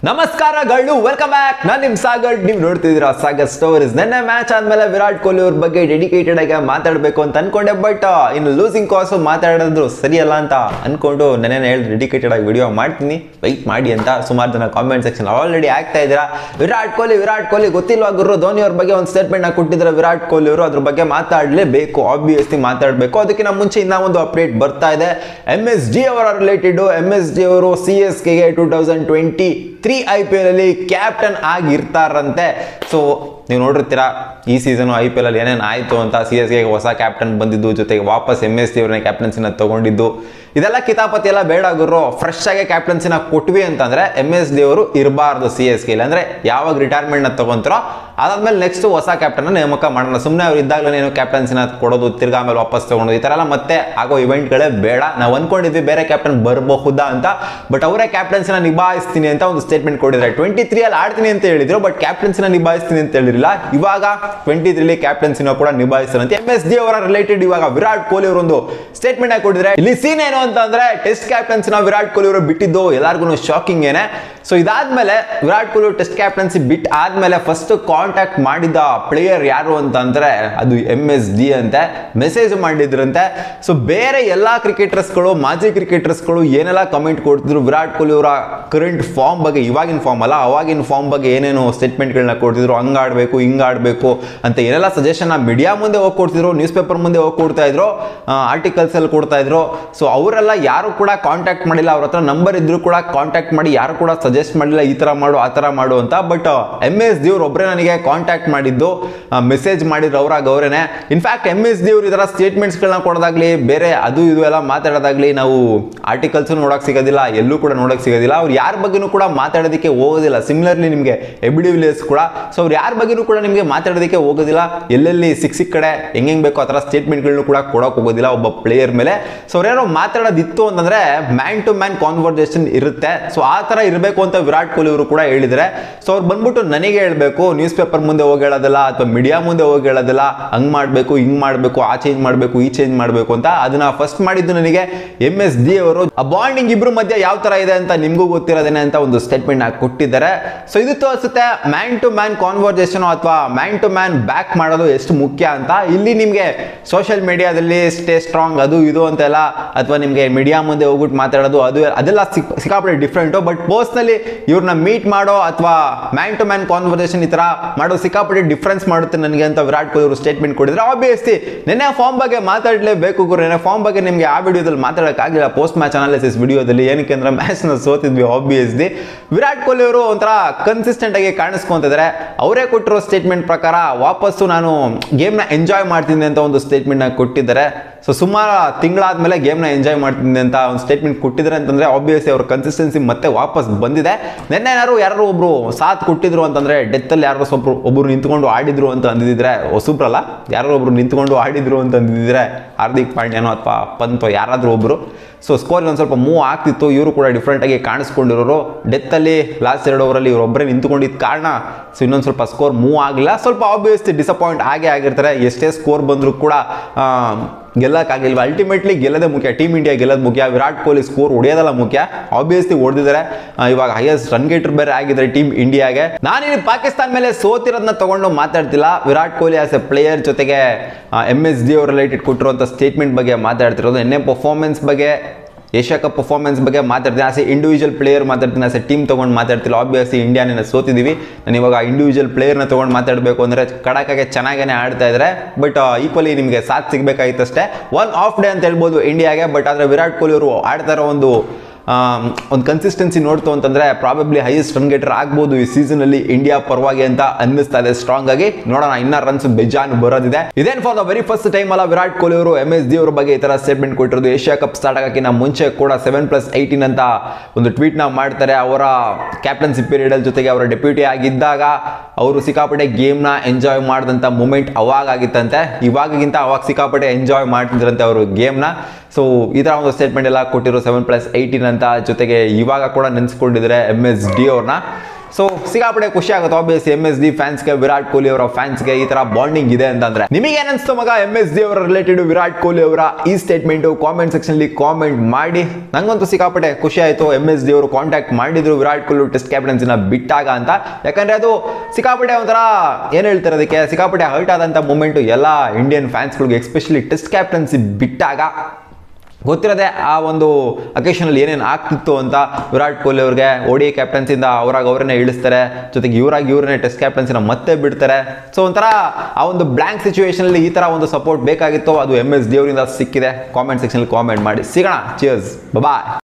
ನಮಸ್ಕಾರಗಳು welcome back ನಾನು ನಿಮ್ ಸಾಗರ್ ನೀವು ನೋಡ್ತಿದ್ದೀರಾ ಸಾಗರ್ ಸ್ಟೋರೀಸ್ ನೆನ್ನೆ ಮ್ಯಾಚ್ ಆದ್ಮೇಲೆ ವಿರಾಟ್ ಕೊಹ್ಲಿ ಅವ್ರ ಬಗ್ಗೆ ಡೆಡಿಕೇಟೆಡ್ ಆಗಿ ಮಾತಾಡಬೇಕು ಅಂತ ಅನ್ಕೊಂಡೆ ಬಟ್ ಇನ್ನು ಲೂಸಿಂಗ್ ಕಾಸ್ ಮಾತಾಡೋದು ಸರಿಯಲ್ಲ ಅಂತ ಅನ್ಕೊಂಡು ನೆನ್ನೆ ಹೇಳಿ ಡೆಡಿಕೇಟೆಡ್ ಆಗಿ ವಿಡಿಯೋ ಮಾಡ್ತೀನಿ ವೈಟ್ ಮಾಡಿ ಅಂತ ಸುಮಾರು ಜನ ಕಾಮೆಂಟ್ ಸೆಕ್ಷನ್ ಆಲ್ರೆಡಿ ಆಗ್ತಾ ಇದ್ದೀರಾ ವಿರಾಟ್ ಕೊಹ್ಲಿ ವಿರಾಟ್ ಕೊಹ್ಲಿ ಗೊತ್ತಿಲ್ವಾ ಗುರು ಧೋನಿ ಅವ್ರ ಬಗ್ಗೆ ಒಂದು ಸ್ಟೇಟ್ಮೆಂಟ್ ನ ಕೊಟ್ಟಿದ್ದಾರೆ ವಿರಾಟ್ ಕೊಹ್ಲಿ ಅವರು ಅದ್ರ ಬಗ್ಗೆ ಮಾತಾಡಲೇಬೇಕು ಆಬ್ವಿಯಸ್ಲಿ ಮಾತಾಡಬೇಕು ಅದಕ್ಕಿಂತ ಮುಂಚೆ ಇನ್ನ ಒಂದು ಅಪ್ಡೇಟ್ ಬರ್ತಾ ಇದೆ ಎಂ ಎಸ್ ಡಿ ಅವರ ರಿಲೇಟೆಡ್ ಎಂ ಎಸ್ ಡಿ ಅವರು ಸಿ ಎಸ್ ಕೆಗೆ two thousand twenty three I P L ಅಲ್ಲಿ ಕ್ಯಾಪ್ಟನ್ ಆಗಿರ್ತಾರಂತೆ ಸೊ ನೀವು ನೋಡಿರ್ತೀರಾ ಈ ಸೀಸನ್ ಐ ಪಿ ಎಲ್ ಅಲ್ಲಿ ಏನೇನು ಆಯಿತು ಅಂತ ಸಿ ಎಸ್ ಗೆ ಹೊಸ ಕ್ಯಾಪ್ಟನ್ ಬಂದಿದ್ದು ಜೊತೆಗೆ ವಾಪಸ್ ಎಮ್ ಎಸ್ ಡಿ ಅವ್ರನ್ನ ಕ್ಯಾಪ್ಟನ್ಸಿನ ತಗೊಂಡಿದ್ದು ಇದೆಲ್ಲ ಕಿತಾಪತಿ ಎಲ್ಲ ಬೇಡ ಗುರು ಫ್ರೆಶ್ ಆಗಿ ಕ್ಯಾಪ್ಟನ್ಸಿನ ಕೊಟ್ವಿ ಅಂತಂದ್ರೆ ಎಮ್ ಎಸ್ ಡಿ ಅವರು ಇರಬಾರ್ದು ಸಿ ಎಸ್ ಗೆ ಅಂದ್ರೆ ಯಾವಾಗ ರಿಟೈರ್ಮೆಂಟ್ನ ತಗೊಂತಾರೋ ಅದಾದ್ಮೇಲೆ ನೆಕ್ಸ್ಟ್ ಹೊಸ ಕ್ಯಾಪ್ಟನ್ ನೇಮಕ ಮಾಡೋಣ ಸುಮ್ಮನೆ ಅವ್ರು ಇದ್ದಾಗಲೇ ಏನು ಕ್ಯಾಪ್ಟನ್ಸಿನ ಕೊಡೋದು ತಿರ್ಗಾ ಆಮೇಲೆ ವಾಪಸ್ ತಗೊಂಡು ಈ ಥರ ಎಲ್ಲ ಮತ್ತೆ ಆಗೋ ಇವೆಂಟ್ಗಳೇ ಬೇಡ ನಾವು ಅನ್ಕೊಂಡಿದ್ವಿ ಬೇರೆ ಕ್ಯಾಪ್ಟನ್ ಬರಬಹುದಾ ಅಂತ ಬಟ್ ಅವರೇ ಕ್ಯಾಪ್ಟನ್ಸಿನ ನಿಭಾಯಿಸ್ತೀನಿ ಅಂತ ಒಂದು ಸ್ಟೇಟ್ಮೆಂಟ್ ಕೊಟ್ಟಿದ್ದಾರೆ ಟ್ವೆಂಟಿ ತ್ರೀ ಅಲ್ಲಿ ಆಡ್ತೀನಿ ಅಂತ ಹೇಳಿದ್ರು ಬಟ್ ಕ್ಯಾಪ್ಟನ್ಸಿನ ನಿಭಾಯಿಸ್ತೀನಿ ಅಂತ ಹೇಳಿರಲಿಲ್ಲ ಇವಾಗ ಟ್ವೆಂಟಿ ತ್ರೀಲಿ ಕ್ಯಾಪ್ಟನ್ಸಿನ ಕೂಡ ನಿಭಾಯಿಸ್ತಾರಂತೆ ಎಂ ಎಸ್ ಡಿ ಅವರ ರಿಲೇಟೆಡ್ ಇವಾಗ ವಿರಾಟ್ ಕೊಹ್ಲಿ ಅವರೊಂದು ಸ್ಟೇಟ್ಮೆಂಟ್ ಆಗಿ ಕೊಟ್ಟಿದ್ದಾರೆ ಇಲ್ಲಿ ಸೀನ್ ಏನು ಅಂತ ಅಂದ್ರೆ ಟೆಸ್ಟ್ ಕ್ಯಾಪ್ಟನ್ಸಿನ ವಿರಾಟ್ ಕೊಹ್ಲಿ ಅವರು ಬಿಟ್ಟಿದ್ದು ಎಲ್ಲರಿಗೂ ಶಾಕಿಂಗ್ ಏನೇ ಸೊ ಇದಾದ್ಮೇಲೆ ವಿರಾಟ್ ಕೊಹ್ಲಿ ಟೆಸ್ಟ್ ಕ್ಯಾಪ್ಟನ್ಸಿ ಬಿಟ್ ಆದ್ಮೇಲೆ ಫಸ್ಟ್ ಕಾಂಟ್ಯಾಕ್ಟ್ ಮಾಡಿದ ಪ್ಲೇಯರ್ ಯಾರು ಅಂತ ಅಂದ್ರೆ ಅದು ಎಂ ಎಸ್ ಡಿ ಅಂತೆ ಮೆಸೇಜ್ ಮಾಡಿದ್ರಂತೆ ಸೊ ಬೇರೆ ಎಲ್ಲಾ ಕ್ರಿಕೆಟರ್ಸ್ಗಳು ಮಾಜಿ ಕ್ರಿಕೆಟರ್ಸ್ಗಳು ಏನೆಲ್ಲ ಕಮೆಂಟ್ ಕೊಡ್ತಿದ್ರು ವಿರಾಟ್ ಕೊಹ್ಲಿ ಅವರ ಕರೆಂಟ್ ಫಾರ್ಮ್ ಬಗ್ಗೆ ಇವಾಗಿನ ಫಾರ್ಮ್ ಅಲ್ಲ ಅವಾಗಿನ ಫಾರ್ಮ್ ಬಗ್ಗೆ ಏನೇನು ಸ್ಟೇಟ್ಮೆಂಟ್ಗಳನ್ನ ಕೊಡ್ತಿದ್ರು ಹಂಗ್ ಆಡ್ಬೇಕು ಹಿಂಗ್ ಆಡ್ಬೇಕು ಅಂತ ಏನೆಲ್ಲ ಸಜೆಷನ್ ಮೀಡಿಯಾ ಮುಂದೆ ಹೋಗಿ ಕೊಡ್ತಿದ್ರು ನ್ಯೂಸ್ ಪೇಪರ್ ಮುಂದೆ ಹೋಗಿ ಕೊಡ್ತಾ ಇದ್ರು ಆರ್ಟಿಕಲ್ಸ್ ಅಲ್ಲಿ ಕೊಡ್ತಾ ಇದ್ರು ಸೊ ಅವರೆಲ್ಲ ಯಾರು ಕೂಡ ಕಾಂಟ್ಯಾಕ್ಟ್ ಮಾಡಿಲ್ಲ ಅವ್ರ ಹತ್ರ ನಂಬರ್ ಇದ್ರು ಕೂಡ ಕಾಂಟ್ಯಾಕ್ಟ್ ಮಾಡಿ ಯಾರು ಕೂಡ ಸಜೆಸ್ಟ್ ಮಾಡಿಲ್ಲ ಈ ತರ ಮಾಡು ಆ ತರ ಮಾಡು ಅಂತ ಬಟ್ ಎಂ ಎಸ್ ದೇವ್ರು ಒಬ್ಬರೇ ನನಗೆ ಕಾಂಟ್ಯಾಕ್ಟ್ ಮಾಡಿದ್ದು ಮೆಸೇಜ್ ಮಾಡಿದ್ರು ಅವ್ರಾಗ ಅವರೇನೆ ಇನ್ಫ್ಯಾಕ್ಟ್ ಎಂ ಎಸ್ ದೇವ್ರು ಈ ತರ ಸ್ಟೇಟ್ಮೆಂಟ್ಸ್ಗಳನ್ನ ಕೊಡೋದಾಗ್ಲಿ ಬೇರೆ ಅದು ಇದು ಎಲ್ಲ ಮಾತಾಡೋದಾಗ್ಲಿ ನಾವು ಆರ್ಟಿಕಲ್ಸ್ ನೋಡಕ್ ಸಿಗೋದಿಲ್ಲ ಎಲ್ಲೂ ಕೂಡ ನೋಡಕ್ ಸಿಗೋದಿಲ್ಲ ಅವ್ರು ಯಾರ ಬಗ್ಗೆನೂ ಕೂಡ ಮಾತಾಡೋದಕ್ಕೆ ಹೋಗೋದಿಲ್ಲ ಸಿಮಿಲರ್ಲಿ ನಿಮಗೆ ಎಬಿಡಿ ವಿಲಿಯರ್ಸ್ ಕೂಡ ಸೊ ಅವ್ರು ಯಾರ ಬಗ್ಗೆನೂ ಕೂಡ ನಿಮಗೆ ಮಾತಾಡೋದಕ್ಕೆ ಹೋಗೋದಿಲ್ಲ ಎಲ್ಲೆಲ್ಲಿ ಸಿಕ್ ಸಿಕ್ ಕಡೆ ಹೆಂಗ್ ಹೆಂಗ್ ಬೇಕೋ ಆ ಥರ ಸ್ಟೇಟ್ಮೆಂಟ್ಗಳನ್ನು ಕೂಡ ಕೊಡೋಕೆ ಹೋಗೋದಿಲ್ಲ ಒಬ್ಬ ಪ್ಲೇಯರ್ ಮೇಲೆ ಸೊ ಅವ್ರೇನೋ ಮಾತಾಡೋದಿತ್ತು ಅಂತಂದ್ರೆ ಮ್ಯಾನ್ ಟು ಮ್ಯಾನ್ ಕಾನ್ವರ್ಸೇಷನ್ ಇರುತ್ತೆ ಸೊ ಆ ಥರ ಇರಬೇಕು ಅಂತ ವಿರಾಟ್ ಕೊಹ್ಲಿ ಅವರು ಕೂಡ ಹೇಳಿದರೆ ಸೊ ಅವ್ರು ಬಂದ್ಬಿಟ್ಟು ನನಗೆ ಹೇಳಬೇಕು ನ್ಯೂಸ್ ಪೇಪರ್ ಮುಂದೆ ಹೋಗಿ ಹೇಳೋದಿಲ್ಲ ಅಥವಾ ಮೀಡಿಯಾ ಮುಂದೆ ಹೋಗಿ ಹೇಳೋದಿಲ್ಲ ಹಂಗ್ ಮಾಡಬೇಕು ಹಿಂಗ್ ಮಾಡಬೇಕು ಆ ಚೇಂಜ್ ಮಾಡಬೇಕು ಈ ಚೇಂಜ್ ಮಾಡಬೇಕು ಅಂತ ಅದನ್ನ ಫಸ್ಟ್ ಮಾಡಿದ್ದು ನನಗೆ ಎಂ ಎಸ್ ಡಿ ಅವರು ಆ ಬಾಂಡಿಂಗ್ ಇಬ್ರು ಮಧ್ಯೆ ಯಾವ ತರ ಇದೆ ಅಂತ ನಿಮ್ಗೂ ಗೊತ್ತಿರೋದೇನೆ ಅಂತ ಒಂದು ಸ್ಟೇಟ್ಮೆಂಟ್ ಆಗಿ ಕೊಟ್ಟಿದ್ದಾರೆ ಸೊ ಇದು ತೋರಿಸುತ್ತೆ ಮ್ಯಾನ್ ಟು ಮ್ಯಾನ್ ಕಾನ್ವರ್ಸೇಷನ್ ಅಥವಾ ಮ್ಯಾನ್ ಟು ಮ್ಯಾನ್ ಬ್ಯಾಕ್ ಮಾಡೋದು ಎಷ್ಟು ಮುಖ್ಯ ಅಂತ ಇಲ್ಲಿ ನಿಮಗೆ ಸೋಷಿಯಲ್ ಮೀಡಿಯಾದಲ್ಲಿ ಸ್ಟೇ ಸ್ಟ್ರಾಂಗ್ ಅದು ಇದು ಅಂತೆಲ್ಲ ಅಥವಾ ನಿಮಗೆ ಮೀಡಿಯಾ ಮುಂದೆ ಹೋಗ್ಬಿಟ್ಟು ಮಾತಾಡೋದು ಅದು ಅದೆಲ್ಲ ಸಿಕ್ ಸಿಕ್ಕಾಪಟ್ಟೆ ಡಿಫ್ರೆಂಟು ಬಟ್ ಪರ್ಸ್ನಲಿ ಇವ್ರನ್ನ ಮೀಟ್ ಮಾಡೋ ಅಥವಾ ಮ್ಯಾನ್ ಟು ಮ್ಯಾನ್ ಕಾನ್ವರ್ಸೇಷನ್ ಈ ತರ ಮಾಡೋ ಸಿಕ್ಕಾಪಟ್ಟೆ ಡಿಫ್ರೆನ್ಸ್ ಮಾಡುತ್ತೆ ನನಗೆ ಅಂತ ವಿರಾಟ್ ಕೊಹ್ಲಿ ಅವರು ಸ್ಟೇಟ್ಮೆಂಟ್ ಕೊಟ್ಟಿದ್ರೆ ಆಬ್ವಿಯಸ್ಲಿ ನೆನ್ನೆ ಫಾರ್ಮ್ ಬಗ್ಗೆ ಮಾತಾಡಲೇಬೇಕು ಗುರು ನೆನ್ನೆ ಫಾರ್ಮ್ ಬಗ್ಗೆ ನಿಮಗೆ ಆ ವಿಡಿಯೋದಲ್ಲಿ ಮಾತಾಡೋಕ್ಕಾಗಿಲ್ಲ ಪೋಸ್ಟ್ ಮ್ಯಾಚ್ ಅನಾಲಿಸಿಸ್ ವಿಡಿಯೋದಲ್ಲಿ ಏನಕ್ಕೆ ಅಂದ್ರೆ ಮ್ಯಾಚ್ನ ಸೋತಿದ್ವಿ ಆಬ್ವಿಯಸ್ಲಿ ವಿರಾಟ್ ಕೊಹ್ಲಿ ಅವರು ಒಂಥರ ಕನ್ಸಿಸ್ಟೆಂಟ್ ಆಗಿ ಕಾಣಿಸ್ಕೊಂತಿದ್ದಾರೆ ಅವರೇ ಕೊಟ್ಟಿರೋ ಸ್ಟೇಟ್ಮೆಂಟ್ ಪ್ರಕಾರ ವಾಪಸ್ಸು ನಾನು ಗೇಮ್ನ ಎಂಜಾಯ್ ಮಾಡ್ತೀನಿ ಅಂತ ಒಂದು ಸ್ಟೇಟ್ಮೆಂಟ್ನ ಕೊಟ್ಟಿದ್ದಾರೆ ಸೊ ಸುಮಾರು ತಿಂಗಳಾದ್ಮೇಲೆ ಗೇಮ್ನ ಎಂಜಾಯ್ ಮಾಡ್ತೀನಿ ಅಂತ ಒಂದು ಸ್ಟೇಟ್ಮೆಂಟ್ ಕೊಟ್ಟಿದ್ದಾರೆ ಅಂತಂದ್ರೆ ಆಬ್ವಿಯಸ್ಲಿ ಅವ್ರ ಕನ್ಸಿಸ್ಟೆನ್ಸಿ ಮತ್ತೆ ವಾಪಸ್ ಬಂದಿದೆ ನಿನ್ನೆ ಯಾರು ಯಾರು ಒಬ್ರು ಸಾಥ್ ಕೊಟ್ಟಿದ್ರು ಅಂತಂದ್ರೆ ಡೆತ್ತಲ್ಲಿ ಯಾರು ಸ್ವಲ್ಪ ಒಬ್ರು ನಿಂತ್ಕೊಂಡು ಆಡಿದ್ರು ಅಂತ ಅಂದಿದ್ರೆ ಹೊಸಬ್ರಲ್ಲ ಯಾರೋ ಒಬ್ರು ನಿಂತ್ಕೊಂಡು ಆಡಿದ್ರು ಅಂತ ಅಂದಿದ್ರೆ ಹಾರ್ದಿಕ್ ಪಾಂಡ್ಯನೋ ಅಥವಾ ಪಂತೋ ಯಾರಾದ್ರೂ ಒಬ್ರು ಸೊ ಸ್ಕೋರ್ ಒಂದು ಸ್ವಲ್ಪ ಮೂವ್ ಆಗ್ತಿತ್ತು ಇವರು ಕೂಡ ಡಿಫ್ರೆಂಟ್ ಆಗಿ ಕಾಣಿಸ್ಕೊಂಡಿರೋರು ಡೆತ್ತಲ್ಲಿ ಲಾಸ್ಟ್ ಎರಡು ಓವರಲ್ಲಿ ಇವರೊಬ್ಬರೇ ನಿಂತ್ಕೊಂಡಿದ್ದ ಕಾರಣ ಸೊ ಇನ್ನೊಂದು ಸ್ವಲ್ಪ ಸ್ಕೋರ್ ಮೂವ್ ಆಗಲಿಲ್ಲ ಸ್ವಲ್ಪ ಆಬ್ವಿಯಸ್ಲಿ ಡಿಸಪಾಯಿಂಟ್ ಆಗೇ ಆಗಿರ್ತಾರೆ ಎಷ್ಟೇ ಸ್ಕೋರ್ ಬಂದರೂ ಕೂಡ ಗೆಲ್ಲಕ್ಕಾಗಲಿಲ್ವ ಅಲ್ಟಿಮೇಟ್ಲಿ ಗೆಲ್ಲದೆ ಮುಖ್ಯ ಟೀಮ್ ಇಂಡಿಯಾ ಗೆಲ್ಲೋದು ಮುಖ್ಯ ವಿರಾಟ್ ಕೊಹ್ಲಿ ಸ್ಕೋರ್ ಹೊಡೆಯೋದಲ್ಲ ಮುಖ್ಯ ಆಬ್ವಿಯಸ್ಲಿ ಹೊಡೆದಿದ್ದಾರೆ ಇವಾಗ ಹೈಯೆಸ್ಟ್ ರನ್ ಗೇಟರ್ ಬೇರೆ ಆಗಿದ್ದಾರೆ ಟೀಮ್ ಇಂಡಿಯಾಗೆ ನಾನಿಲ್ಲಿ ಪಾಕಿಸ್ತಾನ ಮೇಲೆ ಸೋತಿರೋದನ್ನ ತಗೊಂಡು ಮಾತಾಡ್ತಿಲ್ಲ Virat Kohli as a player ಜೊತೆಗೆ ಎಂ ಎಸ್ ಡಿ ಅವ್ರ ರಿಲೇಟೆಡ್ ಕೊಟ್ಟಿರುವಂಥ ಸ್ಟೇಟ್ಮೆಂಟ್ ಬಗ್ಗೆ ಮಾತಾಡ್ತಿರೋದು ಎನ್ನೆ ಪರ್ಫಾರ್ಮೆನ್ಸ್ ಬಗ್ಗೆ ಏಷ್ಯಾ ಕಪ್ ಪರ್ಫಾರ್ಮೆನ್ಸ್ ಬಗ್ಗೆ ಮಾತಾಡ್ತೀನಿ ಆಸ್ ಎ ಇಂಡಿವಿಜುವಲ್ ಪ್ಲೇಯರ್ ಮಾತಾಡ್ತೀನಿ ಆಸ್ ಎ ಟೀಮ್ ತೊಗೊಂಡು ಮಾತಾಡ್ತಿಲ್ಲ ಆಬ್ವಿಯಸ್ಲಿ ಇಂಡಿಯಾನ ಸೋತಿದ್ದೀವಿ ನಾನು ಇವಾಗ ಇಂಡಿವಿಜುವಲ್ ಪ್ಲೇಯರ್ನ ತೊಗೊಂಡು ಮಾತಾಡಬೇಕು ಅಂದರೆ ಕಡಕಾಗೆ ಚೆನ್ನಾಗೇ ಆಡ್ತಾ ಇದ್ದಾರೆ ಬಟ್ ಈಕ್ವಲಿ ನಿಮಗೆ ಸಾಥ್ ಸಿಗಬೇಕಾಗಿತ್ತಷ್ಟೇ ಒನ್ ಆಫ್ ಡೇ ಅಂತ ಹೇಳ್ಬೋದು ಇಂಡಿಯಾಗೆ ಬಟ್ ಆದರೆ ವಿರಾಟ್ ಕೊಹ್ಲಿ ಅವರು ಆಡ್ತಾ ಇರೋ ಒಂದು ಒಂದು ಕನ್ಸಿಸ್ಟೆನ್ಸಿ ನೋಡ್ತು ಅಂತಂದ್ರೆ ಪ್ರಾಬಬ್ಲಿ ಹೈಯೆಸ್ಟ್ ರನ್ ಗೇಟರ್ ಆಗ್ಬೋದು ಈ ಸೀಸನ್ ಅಲ್ಲಿ ಇಂಡಿಯಾ ಪರವಾಗಿ ಅಂತ ಅನ್ನಿಸ್ತಾ ಇದೆ ಸ್ಟ್ರಾಂಗ್ ಆಗಿ ನೋಡೋಣ ಇನ್ನ ರನ್ಸ್ ಬೆಜಾನ್ ಬರೋದಿದೆ ಇದೇನ್ for the very first time ಅಲ್ಲ ವಿರಾಟ್ ಕೊಹ್ಲಿ ಅವರು ಎಂ ಎಸ್ ಡಿ ಅವರ ಬಗ್ಗೆ ಈ ತರ ಸ್ಟೇಟ್ಮೆಂಟ್ ಕೊಟ್ಟಿರೋದು ಏಷ್ಯಾ ಕಪ್ ಸ್ಟಾರ್ಟ್ ಆಗಕ್ಕಿಂತ ಮುಂಚೆ ಕೂಡ ಸೆವೆನ್ ಪ್ಲಸ್ ಏಯ್ಟೀನ್ ಅಂತ ಒಂದು ಟ್ವೀಟ್ ನ ಮಾಡ್ತಾರೆ ಅವರ ಕ್ಯಾಪ್ಟನ್ಸಿ ಪೀರಿಯಡ್ ಅಲ್ಲಿ ಜೊತೆಗೆ ಅವರ ಡೆಪ್ಯೂಟಿ ಆಗಿದ್ದಾಗ ಅವರು ಸಿಕ್ಕಾಪಟ್ಟೆ ಗೇಮ್ ನ ಎಂಜಾಯ್ ಮಾಡಿದಂತ ಮೂಮೆಂಟ್ ಅವಾಗ ಆಗಿತ್ತಂತೆ ಇವಾಗಿಗಿಂತ ಅವಾಗ ಸಿಕ್ಕಾಪಟ್ಟೆ ಎಂಜಾಯ್ ಮಾಡ್ತಿದ್ರಂತೆ ಅವರು ಗೇಮ್ ನ ಸೊ ಈ ತರ ಒಂದು ಸ್ಟೇಟ್ಮೆಂಟ್ ಎಲ್ಲ ಕೊಟ್ಟಿರೋ ಸೆವೆನ್ ಪ್ಲಸ್ ಏಯ್ಟೀನ್ ಅಂತ ಜೊತೆಗೆ ಇವಾಗ ಕೂಡ ನೆನೆಸ್ಕೊಂಡಿದ್ದಾರೆ ಎಂ ಎಸ್ ಡಿ ಅವ್ರನ್ನ ಸೊ ಸಿಕ್ಕಾಪಟ್ಟೆ ಖುಷಿ ಆಗುತ್ತೆ ಆಬ್ವಿಯಸ್ ಎಂ ಎಸ್ ಡಿ ಫ್ಯಾನ್ಸ್ಗೆ ವಿರಾಟ್ ಕೊಹ್ಲಿ ಅವರ ಫ್ಯಾನ್ಸ್ಗೆ ಈ ತರ ಬಾಂಡಿಂಗ್ ಇದೆ ಅಂತಂದ್ರೆ ನಿಮಗೆ ಏನನ್ಸ್ತು ಮಗ ಎಂ ಎಸ್ ಡಿ ಅವರ ರಿಲೇಟೆಡ್ ವಿರಾಟ್ ಕೊಹ್ಲಿ ಅವರ ಈ ಸ್ಟೇಟ್ಮೆಂಟ್ ಕಾಮೆಂಟ್ ಸೆಕ್ಷನ್ ಅಲ್ಲಿ ಕಾಮೆಂಟ್ ಮಾಡಿ ನಂಗಂತೂ ಸಿಕ್ಕಾಪಟ್ಟೆ ಖುಷಿ ಆಯ್ತು ಎಂ ಎಸ್ ಡಿ ಅವರು ಕಾಂಟ್ಯಾಕ್ಟ್ ಮಾಡಿದ್ರು ವಿರಾಟ್ ಕೊಹ್ಲಿ ಟೆಸ್ಟ್ ಕ್ಯಾಪ್ಟನ್ಸಿನ ಬಿಟ್ಟಾಗ ಅಂತ ಯಾಕಂದ್ರೆ ಅದು ಸಿಕ್ಕಾಪಟ್ಟೆ ಒಂಥರ ಏನ್ ಹೇಳ್ತಾರೆ ಅದಕ್ಕೆ ಸಿಕ್ಕಾಪಟ್ಟೆ ಹರ್ಟ್ ಆದಂತ ಮೂಮೆಂಟ್ ಎಲ್ಲ ಇಂಡಿಯನ್ ಫ್ಯಾನ್ಸ್ಗಳಿಗೆ ಎಸ್ಪೆಷಲಿ ಟೆಸ್ಟ್ ಕ್ಯಾಪ್ಟನ್ಸಿ ಬಿಟ್ಟಾಗ ಗೊತ್ತಿರೋದೆ ಆ ಒಂದು ಅಕೇಶನಲ್ಲಿ ಏನೇನು ಆಗ್ತಿತ್ತು ಅಂತ ವಿರಾಟ್ ಕೊಹ್ಲಿ ಅವ್ರಿಗೆ ಓಡಿ ಕ್ಯಾಪ್ಟನ್ಸಿಂದ ಅವರಾಗ ಅವರನ್ನೇ ಇಳಿಸ್ತಾರೆ ಜೊತೆಗೆ ಇವರಾಗಿ ಇವ್ರನ್ನೇ ಟೆಸ್ಟ್ ಕ್ಯಾಪ್ಟನ್ಸಿನ ಮತ್ತೆ ಬಿಡ್ತಾರೆ ಸೊ ಒಂಥರ ಆ ಒಂದು ಬ್ಲ್ಯಾಂಕ್ ಸಿಚುವೇಶನಲ್ಲಿ ಈ ಥರ ಒಂದು ಸಪೋರ್ಟ್ ಬೇಕಾಗಿತ್ತು ಅದು ಎಮ್ ಎಸ್ ಡಿ ಅವರಿಂದ ಸಿಕ್ಕಿದೆ ಕಾಮೆಂಟ್ ಸೆಕ್ಷನಲ್ಲಿ ಕಾಮೆಂಟ್ ಮಾಡಿ ಸಿಗೋಣ ಚಿಯರ್ಸ್ ಬಾಯ್